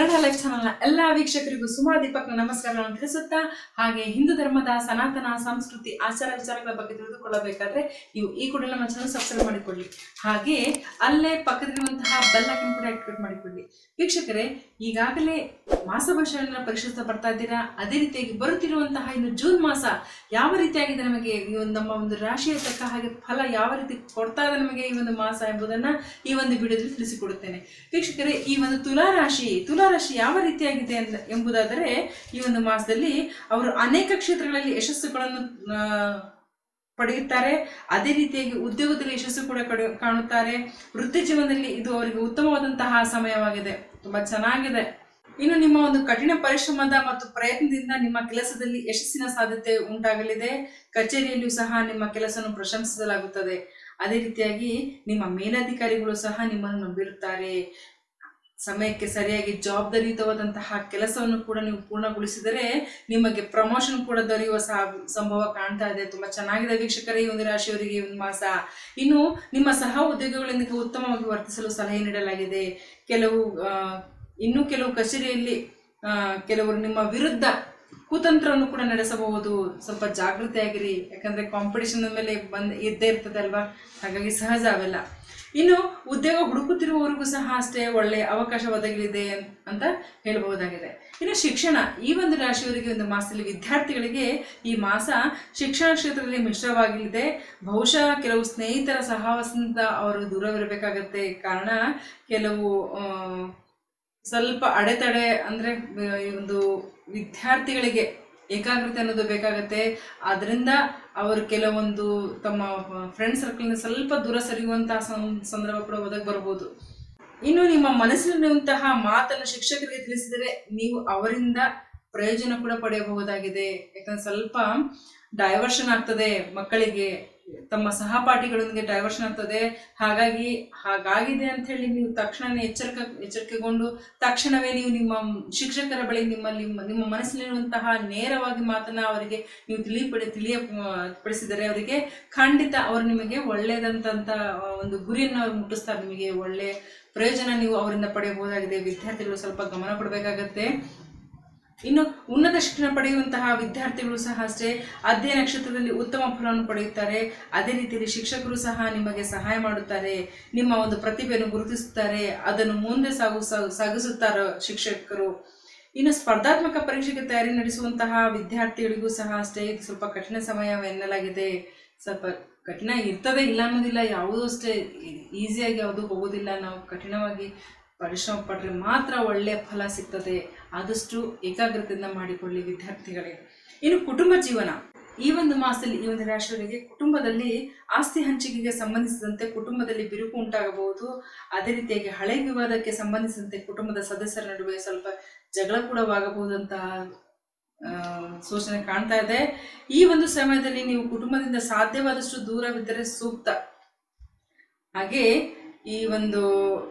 Kannada life ಚಾನಲ್ನ ಎಲ್ಲ ವೀಕ್ಷಕರಿಗೂ ಸುಮಾ ದೀಪಕ್ನ ನಮಸ್ಕಾರಗಳನ್ನು ತಿಳಿಸುತ್ತಾ ಹಾಗೆ ಹಿಂದೂ ಧರ್ಮದ ಸನಾತನ ಸಂಸ್ಕೃತಿ ಆಚಾರ ವಿಚಾರಗಳ ಬಗ್ಗೆ ತಿಳಿದುಕೊಳ್ಳಬೇಕಾದ್ರೆ ನೀವು ಈ ಕೂಡಲೇ ನಮ್ಮ ಚಾನಲ್ ಸಬ್ಸ್ಕ್ರೈಬ್ ಮಾಡಿಕೊಳ್ಳಿ ಹಾಗೆ ಅಲ್ಲೇ ಪಕ್ಕದಲ್ಲಿರುವಂತಹ ಬೆಲ್ ಐಕನ್ ಕೂಡ ಆಕ್ಟಿವೇಟ್ ಮಾಡಿಕೊಳ್ಳಿ ವೀಕ್ಷಕರೇ ಈಗಾಗಲೇ ಮಾಸ ಭಾಷೆಗಳನ್ನ ಪರಿಶೀಲಿಸ್ತಾ ಬರ್ತಾ ಇದ್ದೀರಾ ಅದೇ ರೀತಿಯಾಗಿ ಬರುತ್ತಿರುವಂತಹ ಇನ್ನು ಜೂನ್ ಮಾಸ ಯಾವ ರೀತಿಯಾಗಿದೆ ನಮಗೆ ಈ ಒಂದು ನಮ್ಮ ಒಂದು ರಾಶಿಯ ತಕ್ಕ ಹಾಗೆ ಫಲ ಯಾವ ರೀತಿ ಕೊಡ್ತಾ ಇದೆ ನಮಗೆ ಈ ಒಂದು ಮಾಸ ಎಂಬುದನ್ನ ಈ ಒಂದು ವಿಡಿಯೋದಲ್ಲಿ ತಿಳಿಸಿಕೊಡುತ್ತೇನೆ ವೀಕ್ಷಕರೇ ಈ ಒಂದು ತುಲಾ ರಾಶಿ ತುಲಾ ರಾಶಿ ಯಾವ ರೀತಿಯಾಗಿದೆ ಅಂತ ಎಂಬುದಾದರೆ ಈ ಒಂದು ಮಾಸದಲ್ಲಿ ಅವರು ಅನೇಕ ಕ್ಷೇತ್ರಗಳಲ್ಲಿ ಯಶಸ್ಸುಗಳನ್ನು ಆ, ಪಡೆಯುತ್ತಾರೆ ಅದೇ ರೀತಿಯಾಗಿ ಉದ್ಯೋಗದಲ್ಲಿ ಯಶಸ್ಸು ಕೂಡ ಕಡೆ- ಕಾಣುತ್ತಾರೆ ವೃತ್ತಿ ಜೀವನದಲ್ಲಿ ಇದು ಅವರಿಗೆ ಉತ್ತಮವಾದಂತಹ ಸಮಯವಾಗಿದೆ ತುಂಬಾ ಚೆನ್ನಾಗಿದೆ ಇನ್ನು ನಿಮ್ಮ ಒಂದು ಕಠಿಣ ಪರಿಶ್ರಮದ ಮತ್ತು ಪ್ರಯತ್ನದಿಂದ ನಿಮ್ಮ ಕೆಲಸದಲ್ಲಿ ಯಶಸ್ಸಿನ ಸಾಧ್ಯತೆ ಉಂಟಾಗಲಿದೆ ಕಚೇರಿಯಲ್ಲಿಯೂ ಸಹ ನಿಮ್ಮ ಕೆಲಸವನ್ನು ಪ್ರಶಂಸಿಸಲಾಗುತ್ತದೆ ಅದೇ ರೀತಿಯಾಗಿ ನಿಮ್ಮ ಮೇಲಧಿಕಾರಿಗಳು ಸಹ ನಿಮ್ಮನ್ನು ನಂಬಿರುತ್ತಾರೆ ಸಮಯಕ್ಕೆ ಸರಿಯಾಗಿ ಜವಾಬ್ದಾರಿಯುತವಾದಂತಹ ಕೆಲಸವನ್ನು ಕೂಡ ನೀವು ಪೂರ್ಣಗೊಳಿಸಿದರೆ ನಿಮಗೆ ಪ್ರಮೋಷನ್ ಕೂಡ ದೊರೆಯುವ ಸಹ ಸಂಭವ ಕಾಣ್ತಾ ಇದೆ ತುಂಬಾ ಚೆನ್ನಾಗಿದೆ ವೀಕ್ಷಕರೇ ಈ ಒಂದು ರಾಶಿಯವರಿಗೆ ಈ ಒಂದು ಮಾಸ ಇನ್ನು ನಿಮ್ಮ ಸಹ ಉದ್ಯೋಗಿಗಳೊಂದಿಗೆ ಉತ್ತಮವಾಗಿ ವರ್ತಿಸಲು ಸಲಹೆ ನೀಡಲಾಗಿದೆ ಕೆಲವು ಆ, ಇನ್ನೂ ಕೆಲವು ಕಚೇರಿಯಲ್ಲಿ ಆ, ಕೆಲವರು ನಿಮ್ಮ ವಿರುದ್ಧ ಕುತಂತ್ರವನ್ನು ಕೂಡ ನಡೆಸಬಹುದು ಸ್ವಲ್ಪ ಜಾಗೃತಿಯಾಗಿರಿ ಯಾಕಂದ್ರೆ ಕಾಂಪಿಟಿಷನ್ ಮೇಲೆ ಬಂದ್ ಇದ್ದೇ ಇರ್ತದೆ ಅಲ್ವಾ ಹಾಗಾಗಿ ಸಹಜ ಅವೆಲ್ಲ ಇನ್ನು ಉದ್ಯೋಗ ಹುಡುಕುತ್ತಿರುವವರಿಗೂ ಸಹ ಅಷ್ಟೇ ಒಳ್ಳೆಯ ಅವಕಾಶ ಒದಗಲಿದೆ ಅಂತ ಹೇಳಬಹುದಾಗಿದೆ ಇನ್ನು ಶಿಕ್ಷಣ ಈ ಒಂದು ರಾಶಿಯವರಿಗೆ ಒಂದು ಮಾಸದಲ್ಲಿ ವಿದ್ಯಾರ್ಥಿಗಳಿಗೆ ಈ ಮಾಸ ಶಿಕ್ಷಣ ಕ್ಷೇತ್ರದಲ್ಲಿ ಮಿಶ್ರವಾಗಲಿದೆ ಬಹುಶಃ ಕೆಲವು ಸ್ನೇಹಿತರ ಸಹವಾಸದಿಂದ ಅವರು ದೂರವಿರಬೇಕಾಗತ್ತೆ ಕಾರಣ ಕೆಲವು ಆ, ಸ್ವಲ್ಪ ಅಡೆತಡೆ ಅಂದ್ರೆ ಆ, ಈ ಒಂದು ವಿದ್ಯಾರ್ಥಿಗಳಿಗೆ ಏಕಾಗ್ರತೆ ಅನ್ನೋದು ಬೇಕಾಗತ್ತೆ ಅದರಿಂದ ಅವರು ಕೆಲವೊಂದು ತಮ್ಮ ಫ್ರೆಂಡ್ ಸರ್ಕಲ್ನ ಸ್ವಲ್ಪ ದೂರ ಸರಿಯುವಂತಹ ಸಂ- ಸಂದರ್ಭ ಕೂಡ ಒದಗಿ ಬರಬಹುದು ಇನ್ನು ನಿಮ್ಮ ಮನಸ್ಸಿನಂತಹ ಮಾತನ್ನು ಶಿಕ್ಷಕರಿಗೆ ತಿಳಿಸಿದರೆ ನೀವು ಅವರಿಂದ ಪ್ರಯೋಜನ ಕೂಡ ಪಡೆಯಬಹುದಾಗಿದೆ ಯಾಕಂದ್ರೆ ಸ್ವಲ್ಪ ಡೈವರ್ಷನ್ ಆಗ್ತದೆ ಮಕ್ಕಳಿಗೆ ತಮ್ಮ ಸಹಪಾಠಿಗಳೊಂದಿಗೆ ಡೈವರ್ಷನ್ ಆಗ್ತದೆ ಹಾಗಾಗಿ ಹಾಗಾಗಿದೆ ಅಂತ ಹೇಳಿ ನೀವು ತಕ್ಷಣವೇ ಎಚ್ಚರಿಕೆ ಎಚ್ಚರಿಕೆಗೊಂಡು ತಕ್ಷಣವೇ ನೀವು ನಿಮ್ಮ ಶಿಕ್ಷಕರ ಬಳಿ ನಿಮ್ಮಲ್ಲಿ ನಿಮ್ಮ ಮನಸ್ಸಿನಲ್ಲಿರುವಂತಹ ನೇರವಾಗಿ ಮಾತನ್ನ ಅವರಿಗೆ ನೀವು ತಿಳಿಪಡಿ ತಿಳಿಯ ಪಡಿಸಿದರೆ ಅವರಿಗೆ ಖಂಡಿತ ಅವರು ನಿಮಗೆ ಒಳ್ಳೆಯದಂತ ಒಂದು ಗುರಿಯನ್ನು ಅವರು ಮುಟ್ಟಿಸ್ತಾರೆ ನಿಮಗೆ ಒಳ್ಳೆ ಪ್ರಯೋಜನ ನೀವು ಅವರಿಂದ ಪಡೆಯಬಹುದಾಗಿದೆ ವಿದ್ಯಾರ್ಥಿಗಳು ಸ್ವಲ್ಪ ಗಮನ ಕೊಡಬೇಕಾಗತ್ತೆ ಇನ್ನು ಉನ್ನತ ಶಿಕ್ಷಣ ಪಡೆಯುವಂತಹ ವಿದ್ಯಾರ್ಥಿಗಳು ಸಹ ಅಷ್ಟೇ ಅಧ್ಯಯನ ಕ್ಷೇತ್ರದಲ್ಲಿ ಉತ್ತಮ ಫಲವನ್ನು ಪಡೆಯುತ್ತಾರೆ ಅದೇ ರೀತಿಯಲ್ಲಿ ಶಿಕ್ಷಕರು ಸಹ ನಿಮಗೆ ಸಹಾಯ ಮಾಡುತ್ತಾರೆ ನಿಮ್ಮ ಒಂದು ಪ್ರತಿಭೆಯನ್ನು ಗುರುತಿಸುತ್ತಾರೆ ಅದನ್ನು ಮುಂದೆ ಸಾಗು ಸಾಗಿಸುತ್ತಾರೆ ಶಿಕ್ಷಕರು ಇನ್ನು ಸ್ಪರ್ಧಾತ್ಮಕ ಪರೀಕ್ಷೆಗೆ ತಯಾರಿ ನಡೆಸುವಂತಹ ವಿದ್ಯಾರ್ಥಿಗಳಿಗೂ ಸಹ ಅಷ್ಟೇ ಇದು ಸ್ವಲ್ಪ ಕಠಿಣ ಸಮಯವೆನ್ನಲಾಗಿದೆ ಸ್ವಲ್ಪ ಕಠಿಣ ಇರ್ತದೆ ಇಲ್ಲ ಅನ್ನೋದಿಲ್ಲ ಯಾವುದೂ ಅಷ್ಟೇ ಈಸಿಯಾಗಿ ಯಾವುದು ಹೋಗೋದಿಲ್ಲ ನಾವು ಕಠಿಣವಾಗಿ ಪರಿಶ್ರಮ ಪಟ್ಟರೆ ಮಾತ್ರ ಒಳ್ಳೆಯ ಫಲ ಸಿಗ್ತದೆ ಆದಷ್ಟು ಏಕಾಗ್ರತೆಯಿಂದ ಮಾಡಿಕೊಳ್ಳಿ ವಿದ್ಯಾರ್ಥಿಗಳೇ ಇನ್ನು ಕುಟುಂಬ ಜೀವನ ಈ ಒಂದು ಮಾಸದಲ್ಲಿ ಈ ಒಂದು ರಾಶಿಯವರಿಗೆ ಕುಟುಂಬದಲ್ಲಿ ಆಸ್ತಿ ಹಂಚಿಕೆಗೆ ಸಂಬಂಧಿಸಿದಂತೆ ಕುಟುಂಬದಲ್ಲಿ ಬಿರುಕು ಉಂಟಾಗಬಹುದು ಅದೇ ರೀತಿಯಾಗಿ ಹಳೆ ವಿವಾದಕ್ಕೆ ಸಂಬಂಧಿಸಿದಂತೆ ಕುಟುಂಬದ ಸದಸ್ಯರ ನಡುವೆ ಸ್ವಲ್ಪ ಜಗಳ ಕೂಡ ಆಗಬಹುದಂತಹ ಆ, ಸೂಚನೆ ಕಾಣ್ತಾ ಇದೆ ಈ ಒಂದು ಸಮಯದಲ್ಲಿ ನೀವು ಕುಟುಂಬದಿಂದ ಸಾಧ್ಯವಾದಷ್ಟು ದೂರವಿದ್ದರೆ ಸೂಕ್ತ ಹಾಗೆ ಈ ಒಂದು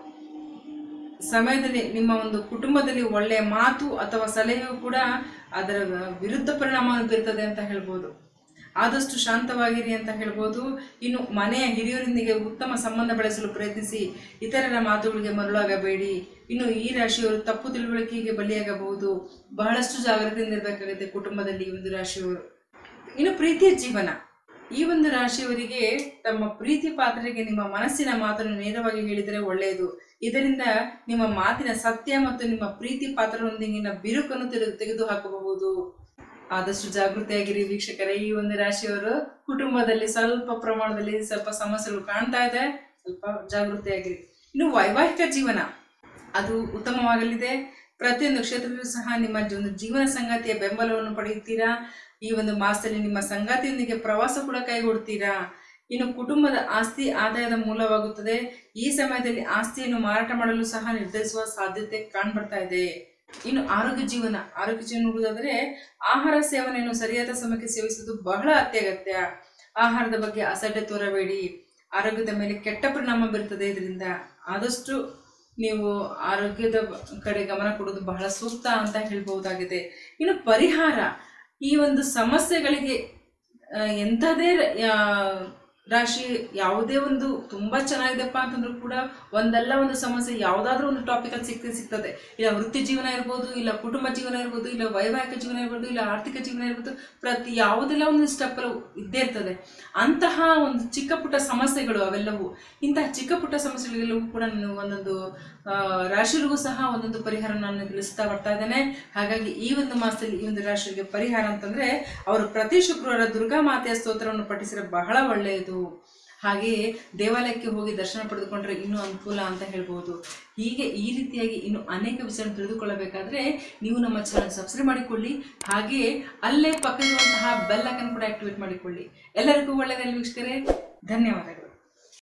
ಸಮಯದಲ್ಲಿ ನಿಮ್ಮ ಒಂದು ಕುಟುಂಬದಲ್ಲಿ ಒಳ್ಳೆಯ ಮಾತು ಅಥವಾ ಸಲಹೆಯು ಕೂಡ ಅದರ ವಿರುದ್ಧ ಪರಿಣಾಮವನ್ನು ಬೀರ್ತದೆ ಅಂತ ಹೇಳ್ಬೋದು ಆದಷ್ಟು ಶಾಂತವಾಗಿರಿ ಅಂತ ಹೇಳ್ಬೋದು ಇನ್ನು ಮನೆಯ ಹಿರಿಯರೊಂದಿಗೆ ಉತ್ತಮ ಸಂಬಂಧ ಬೆಳೆಸಲು ಪ್ರಯತ್ನಿಸಿ ಇತರರ ಮಾತುಗಳಿಗೆ ಮರಳಾಗಬೇಡಿ ಇನ್ನು ಈ ರಾಶಿಯವರು ತಪ್ಪು ತಿಳುವಳಿಕೆಗೆ ಬಲಿಯಾಗಬಹುದು ಬಹಳಷ್ಟು ಜಾಗ್ರತೆಯಿಂದ ಇರಬೇಕಾಗುತ್ತೆ ಕುಟುಂಬದಲ್ಲಿ ಈ ಒಂದು ರಾಶಿಯವರು ಇನ್ನು ಪ್ರೀತಿಯ ಜೀವನ ಈ ಒಂದು ರಾಶಿಯವರಿಗೆ ತಮ್ಮ ಪ್ರೀತಿ ಪಾತ್ರರಿಗೆ ನಿಮ್ಮ ಮನಸ್ಸಿನ ಮಾತನ್ನು ನೇರವಾಗಿ ಹೇಳಿದರೆ ಒಳ್ಳೆಯದು ಇದರಿಂದ ನಿಮ್ಮ ಮಾತಿನ ಸತ್ಯ ಮತ್ತು ನಿಮ್ಮ ಪ್ರೀತಿ ಪಾತ್ರರೊಂದಿಗಿನ ಬಿರುಕನ್ನು ತೆಗೆದು ತೆಗೆದು ಹಾಕಬಹುದು ಆದಷ್ಟು ಜಾಗೃತಿಯಾಗಿರಿ ವೀಕ್ಷಕರೇ ಈ ಒಂದು ರಾಶಿಯವರು ಕುಟುಂಬದಲ್ಲಿ ಸ್ವಲ್ಪ ಪ್ರಮಾಣದಲ್ಲಿ ಸ್ವಲ್ಪ ಸಮಸ್ಯೆಗಳು ಕಾಣ್ತಾ ಇದೆ ಸ್ವಲ್ಪ ಜಾಗೃತಿಯಾಗಿರಿ ಇನ್ನು ವೈವಾಹಿಕ ಜೀವನ ಅದು ಉತ್ತಮವಾಗಲಿದೆ ಪ್ರತಿಯೊಂದು ಕ್ಷೇತ್ರದಲ್ಲೂ ಸಹ ನಿಮ್ಮ ಜ- ಒಂದು ಜೀವನ ಸಂಗಾತಿಯ ಬೆಂಬಲವನ್ನು ಪಡೆಯುತ್ತೀರಾ ಈ ಒಂದು ಮಾಸದಲ್ಲಿ ನಿಮ್ಮ ಸಂಗಾತಿಯೊಂದಿಗೆ ಪ್ರವಾಸ ಕೂಡ ಕೈಗೊಡ್ತೀರಾ ಇನ್ನು ಕುಟುಂಬದ ಆಸ್ತಿ ಆದಾಯದ ಮೂಲವಾಗುತ್ತದೆ ಈ ಸಮಯದಲ್ಲಿ ಆಸ್ತಿಯನ್ನು ಮಾರಾಟ ಮಾಡಲು ಸಹ ನಿರ್ಧರಿಸುವ ಸಾಧ್ಯತೆ ಕಾಣ್ಬರ್ತಾ ಇದೆ ಇನ್ನು ಆರೋಗ್ಯ ಜೀವನ ಆರೋಗ್ಯ ಜೀವನ ನೋಡುವುದಾದರೆ ಆಹಾರ ಸೇವನೆಯನ್ನು ಸರಿಯಾದ ಸಮಯಕ್ಕೆ ಸೇವಿಸುವುದು ಬಹಳ ಅತ್ಯಗತ್ಯ ಆಹಾರದ ಬಗ್ಗೆ ಅಸಡ್ಡೆ ತೋರಬೇಡಿ ಆರೋಗ್ಯದ ಮೇಲೆ ಕೆಟ್ಟ ಪರಿಣಾಮ ಬೀರುತ್ತದೆ ಇದರಿಂದ ಆದಷ್ಟು ನೀವು ಆರೋಗ್ಯದ ಕಡೆ ಗಮನ ಕೊಡೋದು ಬಹಳ ಸೂಕ್ತ ಅಂತ ಹೇಳ್ಬಹುದಾಗಿದೆ ಇನ್ನು ಪರಿಹಾರ ಈ ಒಂದು ಸಮಸ್ಯೆಗಳಿಗೆ ಆ, ಎಂಥದೇ ರ- ಆ, ರಾಶಿ ಯಾವುದೇ ಒಂದು ತುಂಬಾ ಚೆನ್ನಾಗಿದೆಪ್ಪ ಅಂತಂದ್ರೂ ಕೂಡ ಒಂದಲ್ಲ ಒಂದು ಸಮಸ್ಯೆ ಯಾವುದಾದ್ರೂ ಒಂದು ಟಾಪಿಕ್ ಅಲ್ಲಿ ಸಿಗ್ತದೆ ಸಿಗ್ತದೆ ಇಲ್ಲ ವೃತ್ತಿ ಜೀವನ ಇರ್ಬೋದು ಇಲ್ಲ ಕುಟುಂಬ ಜೀವನ ಇರ್ಬೋದು ಇಲ್ಲ ವೈವಾಹಿಕ ಜೀವನ ಇರ್ಬೋದು ಇಲ್ಲ ಆರ್ಥಿಕ ಜೀವನ ಇರ್ಬೋದು ಪ್ರತಿ ಯಾವುದೆಲ್ಲ ಒಂದು ಸ್ಟೆಪ್ ಇದ್ದೇ ಇರ್ತದೆ ಅಂತಹ ಒಂದು ಚಿಕ್ಕ ಪುಟ್ಟ ಸಮಸ್ಯೆಗಳು ಅವೆಲ್ಲವೂ ಇಂತಹ ಚಿಕ್ಕ ಪುಟ್ಟ ಸಮಸ್ಯೆಗಳೆಲ್ಲವೂ ಕೂಡ ನಾನು ಒಂದೊಂದು ಆ, ರಾಶಿಗಳಿಗೂ ಸಹ ಒಂದೊಂದು ಪರಿಹಾರ ನಾನು ತಿಳಿಸ್ತಾ ಬರ್ತಾ ಇದ್ದೇನೆ ಹಾಗಾಗಿ ಈ ಒಂದು ಮಾಸದಲ್ಲಿ ಈ ಒಂದು ರಾಶಿಗೆ ಪರಿಹಾರ ಅಂತಂದ್ರೆ ಅವರು ಪ್ರತಿ ಶುಕ್ರವಾರ ದುರ್ಗಾ ಮಾತೆಯ ಸ್ತೋತ್ರವನ್ನು ಪಠಿಸಿದ್ರೆ ಬಹಳ ಒಳ್ಳೆಯದು ಹಾಗೆಯೇ ದೇವಾಲಯಕ್ಕೆ ಹೋಗಿ ದರ್ಶನ ಪಡೆದುಕೊಂಡ್ರೆ ಇನ್ನೂ ಅನುಕೂಲ ಅಂತ ಹೇಳ್ಬೋದು ಹೀಗೆ ಈ ರೀತಿಯಾಗಿ ಇನ್ನು ಅನೇಕ ವಿಷಯ ತಿಳಿದುಕೊಳ್ಳಬೇಕಾದ್ರೆ ನೀವು ನಮ್ಮ ಚಾನಲ್ ಸಬ್ಸ್ಕ್ರೈಬ್ ಮಾಡಿಕೊಳ್ಳಿ ಹಾಗೆಯೇ ಅಲ್ಲೇ ಪಕ್ಕದಲ್ಲಿರುವಂತಹ ಬೆಲ್ ಐಕನ್ ಕೂಡ ಆಕ್ಟಿವೇಟ್ ಮಾಡಿಕೊಳ್ಳಿ ಎಲ್ಲರಿಗೂ ಒಳ್ಳೆಯದಲ್ಲಿ ವೀಕ್ಷಕರೇ ಧನ್ಯವಾದಗಳು